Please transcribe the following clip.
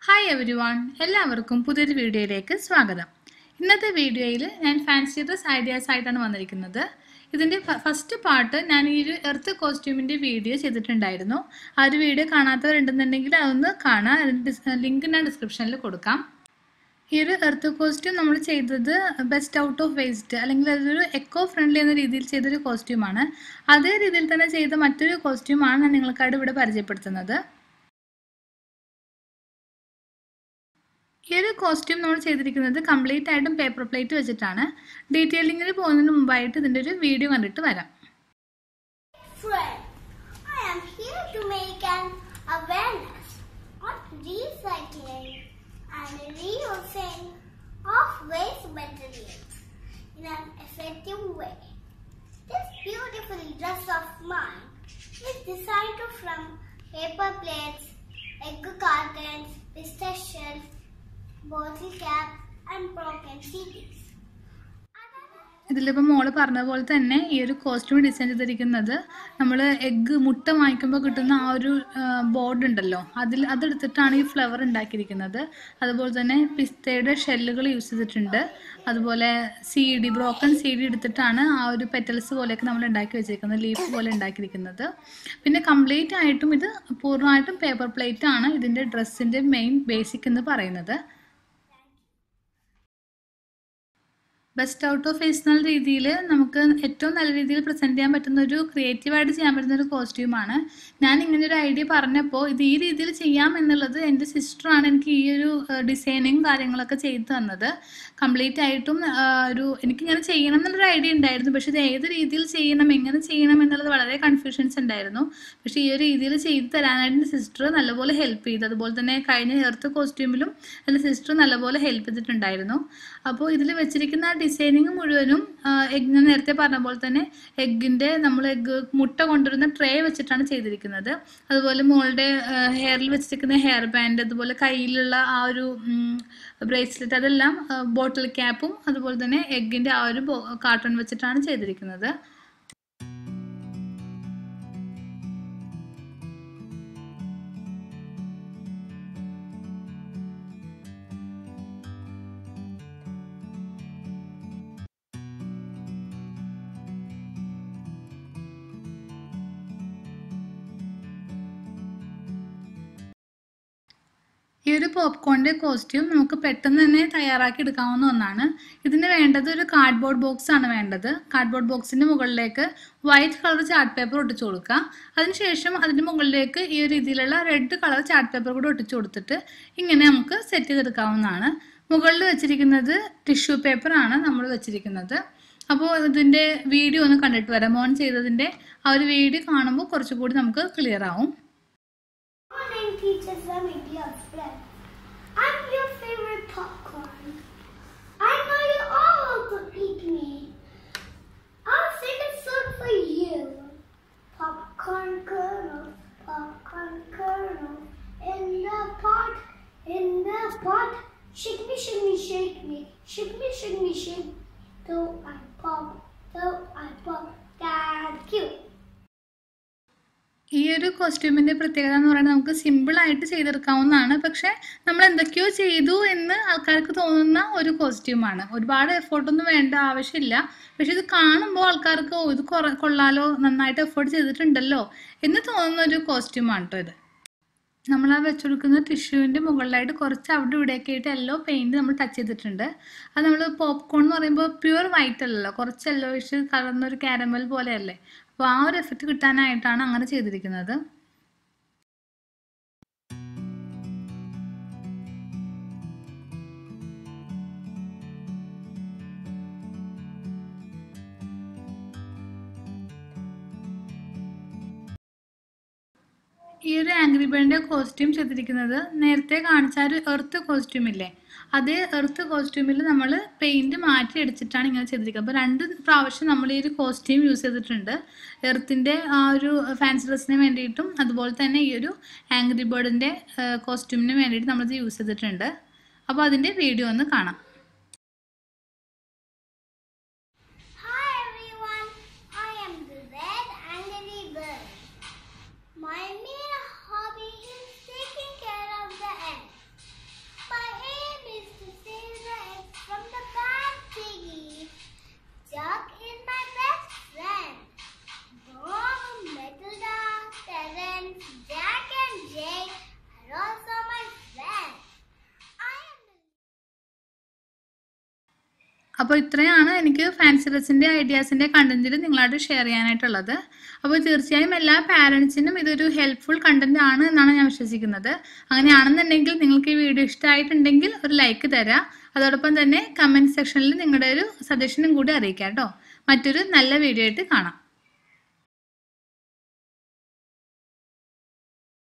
Hi every one എല്ലാവർക്കും പുതിയൊരു വീഡിയോയിലേക്ക് സ്വാഗതം ഇന്നത്തെ വീഡിയോയിൽ ഞാൻ ഫാൻസി ഡ്രസ് ഐഡിയാസ് ആയിട്ടാണ് വന്നിരിക്കുന്നത് ഇതിൻ്റെ ഫസ്റ്റ് പാർട്ട് ഞാൻ ഈ ഒരു എർത്ത് കോസ്റ്റ്യൂമിൻ്റെ വീഡിയോ ചെയ്തിട്ടുണ്ടായിരുന്നു ആ ഒരു വീഡിയോ കാണാത്തവരുണ്ടെന്നുണ്ടെങ്കിൽ അതൊന്ന് കാണാം അതിൻ്റെ ലിങ്ക് ഞാൻ ഡിസ്ക്രിപ്ഷനിൽ കൊടുക്കാം ഈ ഒരു എർത്ത് കോസ്റ്റ്യൂം നമ്മൾ ചെയ്തത് ബെസ്റ്റ് ഔട്ട് ഓഫ് വേസ്റ്റ് അല്ലെങ്കിൽ അതൊരു എക്കോ ഫ്രണ്ട്ലി എന്ന രീതിയിൽ ചെയ്തൊരു കോസ്റ്റ്യൂമാണ് അതേ രീതിയിൽ തന്നെ ചെയ്ത മറ്റൊരു കോസ്റ്റ്യൂമാണ് ഞാൻ നിങ്ങൾക്കായിട്ട് ഇവിടെ പരിചയപ്പെടുത്തുന്നത് ഈ ഒരു കോസ്റ്റ്യൂം നമ്മൾ ചെയ്തിരിക്കുന്നത് കംപ്ലീറ്റ് ആയിട്ടും പേപ്പർ പ്ലേറ്റ് വെച്ചിട്ടാണ് ഡീറ്റെയിലിങ്ങിന് പോകുന്നതിന് മുമ്പായിട്ട് ഇതിൻ്റെ ഒരു വീഡിയോ കണ്ടിട്ട് വരാം Friend, I am here to make an awareness on recycling and reusing of waste materials in an effective way. This beautiful dress of mine is designed from paper plates, egg cartons, pistachios, bottle caps, and broken CDs. ഇതിലിപ്പോൾ മോള് പറഞ്ഞ പോലെ തന്നെ ഈ ഒരു costume design ചെയ്തിരിക്കുന്നത് നമ്മൾ egg മുട്ട വാങ്ങിക്കുമ്പോൾ കിട്ടുന്ന ആ ഒരു ബോർഡ് ഉണ്ടല്ലോ അതിൽ അതെടുത്തിട്ടാണ് ഈ ഫ്ലവർ ഉണ്ടാക്കിയിരിക്കുന്നത് അതുപോലെ തന്നെ പിസ്തയുടെ ഷെല്ലുകൾ യൂസ് ചെയ്തിട്ടുണ്ട് അതുപോലെ C D broken C D എടുത്തിട്ടാണ് ആ ഒരു പെറ്റൽസ് പോലെയൊക്കെ നമ്മൾ ഉണ്ടാക്കി വെച്ചിരിക്കുന്നത് ലീഫ് പോലെ ഉണ്ടാക്കിയിരിക്കുന്നത് പിന്നെ കംപ്ലീറ്റ് ആയിട്ടും ഇത് പൂർണ്ണമായിട്ടും പേപ്പർ പ്ലേറ്റ് ആണ് ഇതിൻ്റെ ഡ്രസ്സിൻ്റെ മെയിൻ ബേസിക് എന്ന് പറയുന്നത് ബെസ്റ്റ് ഔട്ട് ഓഫ് ഫേഷണൽ രീതിയിൽ നമുക്ക് ഏറ്റവും നല്ല രീതിയിൽ പ്രസൻറ്റ് ചെയ്യാൻ പറ്റുന്ന ഒരു ക്രിയേറ്റീവായിട്ട് ചെയ്യാൻ പറ്റുന്ന ഒരു കോസ്റ്റ്യൂമാണ് ഞാൻ ഇങ്ങനെ ഒരു ഐഡിയ പറഞ്ഞപ്പോൾ ഇത് ഈ രീതിയിൽ ചെയ്യാം എന്നുള്ളത് എൻ്റെ സിസ്റ്ററാണ് എനിക്ക് ഈ ഒരു ഡിസൈനിങ് കാര്യങ്ങളൊക്കെ ചെയ്തു തന്നത് കംപ്ലീറ്റ് ആയിട്ടും ഒരു എനിക്കിങ്ങനെ ചെയ്യണം എന്നുള്ളൊരു ഐഡിയ ഉണ്ടായിരുന്നു പക്ഷേ ഇത് ഏത് രീതിയിൽ ചെയ്യണം എങ്ങനെ ചെയ്യണം എന്നുള്ളത് വളരെ കൺഫ്യൂഷൻസ് ഉണ്ടായിരുന്നു പക്ഷേ ഈ ഒരു രീതിയിൽ ചെയ്തു തരാനായിട്ട് എൻ്റെ സിസ്റ്റർ നല്ലപോലെ ഹെൽപ്പ് ചെയ്തു അതുപോലെ തന്നെ കഴിഞ്ഞ ഹെർത്ത് കോസ്റ്റ്യൂമിലും എൻ്റെ സിസ്റ്റർ നല്ലപോലെ ഹെൽപ്പ് ചെയ്തിട്ടുണ്ടായിരുന്നു അപ്പോൾ ഇതിൽ വെച്ചിരിക്കുന്ന ഡിസൈനിങ് മുഴുവനും എഗ് ഞാൻ നേരത്തെ പറഞ്ഞ പോലെ തന്നെ എഗ്ഗിൻ്റെ നമ്മൾ എഗ്ഗ് മുട്ട കൊണ്ടുവരുന്ന ട്രേ വെച്ചിട്ടാണ് ചെയ്തിരിക്കുന്നത് അതുപോലെ മോളുടെ ഹെയറിൽ വെച്ചിരിക്കുന്ന ഹെയർ ബാൻഡ് അതുപോലെ കയ്യിലുള്ള ആ ഒരു ബ്രേസ്ലെറ്റ് അതെല്ലാം ബോട്ടിൽ ക്യാപ്പും അതുപോലെ തന്നെ എഗ്ഗിൻ്റെ ആ ഒരു കാർട്ടൺ വെച്ചിട്ടാണ് ചെയ്തിരിക്കുന്നത് ഈ ഒരു പോപ്കോണിൻ്റെ കോസ്റ്റ്യൂം നമുക്ക് പെട്ടെന്ന് തന്നെ തയ്യാറാക്കി എടുക്കാവുന്ന ഒന്നാണ് ഇതിന് വേണ്ടത് ഒരു കാർഡ്ബോർഡ് ബോക്സ് ആണ് വേണ്ടത് കാർഡ്ബോർഡ് ബോക്സിൻ്റെ മുകളിലേക്ക് വൈറ്റ് കളർ ചാർട്ട് പേപ്പർ ഒട്ടിച്ചു കൊടുക്കുക അതിനുശേഷം അതിൻ്റെ മുകളിലേക്ക് ഈ ഒരു രീതിയിലുള്ള റെഡ് കളർ ചാർട്ട് പേപ്പർ കൂടി ഒട്ടിച്ചു കൊടുത്തിട്ട് ഇങ്ങനെ നമുക്ക് സെറ്റ് ചെയ്തെടുക്കാവുന്നതാണ് മുകളിൽ വെച്ചിരിക്കുന്നത് ടിഷ്യൂ പേപ്പറാണ് നമ്മൾ വെച്ചിരിക്കുന്നത് അപ്പോൾ ഇതിൻ്റെ വീഡിയോ ഒന്ന് കണ്ടിട്ട് വരാം മോൻ ചെയ്തതിൻ്റെ ആ ഒരു വീഡിയോ കാണുമ്പോൾ കുറച്ചുകൂടി നമുക്ക് ക്ലിയർ ആവും Morning, teachers. I'm a dear friend. I'm your favorite popcorn. I know you all could eat me. I'll sing a song for you. Popcorn kernel, popcorn kernel, in the pot, in the pot. Shake me, shake me, shake me, shake me, shake me, shake. Though I pop, though I pop. Thank you. ഈ ഒരു കോസ്റ്റ്യൂമിൻ്റെ പ്രത്യേകത എന്ന് പറയുന്നത് നമുക്ക് സിമ്പിളായിട്ട് ചെയ്തെടുക്കാവുന്നതാണ് പക്ഷേ നമ്മൾ എന്തൊക്കെയോ ചെയ്തു എന്ന് ആൾക്കാർക്ക് തോന്നുന്ന ഒരു കോസ്റ്റ്യൂമാണ് ഒരുപാട് എഫേർട്ടൊന്നും വേണ്ട ആവശ്യമില്ല പക്ഷെ ഇത് കാണുമ്പോൾ ആൾക്കാർക്ക് ഓ ഇത് കുറ കൊള്ളാലോ നന്നായിട്ട് എഫേർട്ട് ചെയ്തിട്ടുണ്ടല്ലോ എന്ന് തോന്നുന്ന ഒരു കോസ്റ്റ്യൂമാണ് കേട്ടോ ഇത് നമ്മൾ ആ വെച്ചുകൊടുക്കുന്ന ടിഷ്യൂവിൻ്റെ മുകളിലായിട്ട് കുറച്ച് അവിടെ ഇവിടെയൊക്കെ ആയിട്ട് യെല്ലോ പെയിൻറ്റ് നമ്മൾ ടച്ച് ചെയ്തിട്ടുണ്ട് അത് നമ്മൾ പോപ്കോൺ എന്ന് പറയുമ്പോൾ പ്യുവർ വൈറ്റ് അല്ലല്ലോ കുറച്ച് യെല്ലോയിഷ് കലർന്ന ഒരു കാരമൽ പോലെയല്ലേ അപ്പോൾ ആ ഒരു എഫക്റ്റ് കിട്ടാനായിട്ടാണ് അങ്ങനെ ചെയ്തിരിക്കുന്നത് ഈ ഒരു ആംഗ്രി ബേർഡിൻ്റെ കോസ്റ്റ്യൂം ചെയ്തിരിക്കുന്നത് നേരത്തെ കാണിച്ച ഒരു എർത്ത് കോസ്റ്റ്യൂം ഇല്ലേ അതേ എർത്ത് കോസ്റ്റ്യൂമിൽ നമ്മൾ പെയിൻറ് മാറ്റി അടിച്ചിട്ടാണ് ഇങ്ങനെ ചെയ്തിരിക്കുന്നത് അപ്പോൾ രണ്ട് പ്രാവശ്യം നമ്മൾ ഈ ഒരു കോസ്റ്റ്യൂം യൂസ് ചെയ്തിട്ടുണ്ട് എർത്തിൻ്റെ ആ ഒരു ഫാൻസി ഡ്രസ്സിന് വേണ്ടിയിട്ടും അതുപോലെ തന്നെ ഈ ഒരു ആംഗ്രി ബേർഡിൻ്റെ കോസ്റ്റ്യൂമിന് വേണ്ടിയിട്ട് നമ്മളിത് യൂസ് ചെയ്തിട്ടുണ്ട് അപ്പോൾ അതിൻ്റെ വീഡിയോ ഒന്ന് കാണാം Hi everyone, I am the red angry bird. My main hobby is taking care of the ants. അപ്പോൾ ഇത്രയാണ് എനിക്ക് ഫാൻസി ഡ്രസ്സിൻ്റെ ഐഡിയാസിൻ്റെ കണ്ടന്റിൽ നിങ്ങളായിട്ട് ഷെയർ ചെയ്യാനായിട്ടുള്ളത് അപ്പോൾ തീർച്ചയായും എല്ലാ പാരൻസിനും ഇതൊരു ഹെൽപ്ഫുൾ കണ്ടന്റ് ആണ് എന്നാണ് ഞാൻ വിശ്വസിക്കുന്നത് അങ്ങനെയാണെന്നുണ്ടെങ്കിൽ നിങ്ങൾക്ക് ഈ വീഡിയോ ഇഷ്ടമായിട്ടുണ്ടെങ്കിൽ ഒരു ലൈക്ക് തരാം അതോടൊപ്പം തന്നെ കമൻറ്റ് സെക്ഷനിൽ നിങ്ങളുടെ ഒരു സജഷനും കൂടി അറിയിക്കാം കേട്ടോ മറ്റൊരു നല്ല വീഡിയോ ആയിട്ട് കാണാം